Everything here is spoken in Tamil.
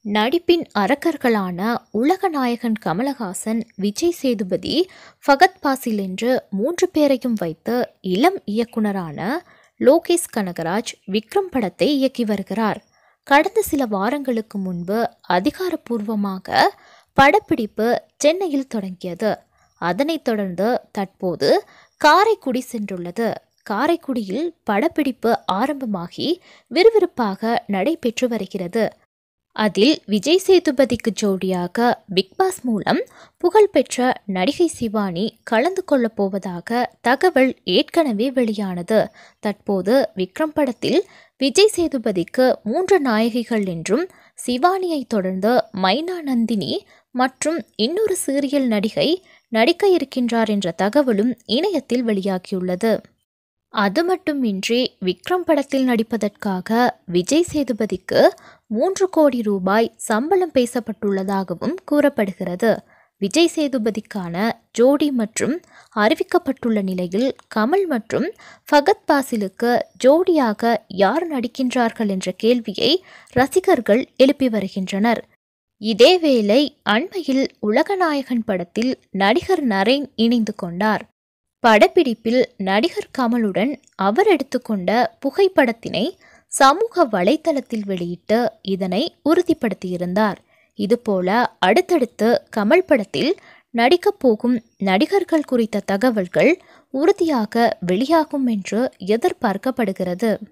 நடிப்பின் அரக்கர்களான உலகநாயகன் கமலஹாசன் விஜய் சேதுபதி ஃபகத் பாசில் என்று மூன்று பேரையும் வைத்து இளம் இயக்குனரான லோகேஷ் கனகராஜ் விக்ரம் படத்தை இயக்கி வருகிறார் கடந்த சில வாரங்களுக்கு முன்பு அதிகாரப்பூர்வமாக படப்பிடிப்பு சென்னையில் தொடங்கியது அதனைத் தொடர்ந்து தற்போது காரைக்குடி சென்றுள்ளது காரைக்குடியில் படப்பிடிப்பு ஆரம்பமாகி விறுவிறுப்பாக நடைபெற்று வருகிறது அதில் விஜய் சேதுபதிக்கு ஜோடியாக பிக்பாஸ் மூலம் புகழ்பெற்ற நடிகை சிவானி கலந்து கொள்ளப் போவதாக தகவல் ஏற்கனவே வெளியானது தற்போது விக்ரம் படத்தில் விஜய் சேதுபதிக்கு மூன்று நாயகிகள் என்றும் சிவானியை தொடர்ந்து மைனா நந்தினி மற்றும் இன்னொரு சீரியல் நடிகை நடிக்க இருக்கின்றார் என்ற தகவலும் இணையத்தில் வெளியாகியுள்ளது அது மட்டுமின்றி விக்ரம் படத்தில் நடிப்பதற்காக விஜய் சேதுபதிக்கு மூன்று கோடி ரூபாய் சம்பளம் பேசப்பட்டுள்ளதாகவும் கூறப்படுகிறது விஜய் சேதுபதிக்கான ஜோடி மற்றும் அறிவிக்கப்பட்டுள்ள நிலையில் கமல் மற்றும் ஃபகத் பாசிலுக்கு ஜோடியாக யார் நடிக்கின்றார்கள் என்ற கேள்வியை ரசிகர்கள் எழுப்பி வருகின்றனர் இதேவேளை அண்மையில் உலகநாயகன் படத்தில் நடிகர் நரேன் இணைந்து கொண்டார் படப்பிடிப்பில் நடிகர் கமலுடன் அவர் எடுத்துக்கொண்ட புகைப்படத்தினை சமூக வலைத்தளத்தில் வெளியிட்டு இதனை உறுதிப்படுத்தியிருந்தார் இதுபோல அடுத்தடுத்து கமல் படத்தில் நடிக்கப் போகும் நடிகர்கள் குறித்த தகவல்கள் உறுதியாக வெளியாகும் என்று எதிர்பார்க்கப்படுகிறது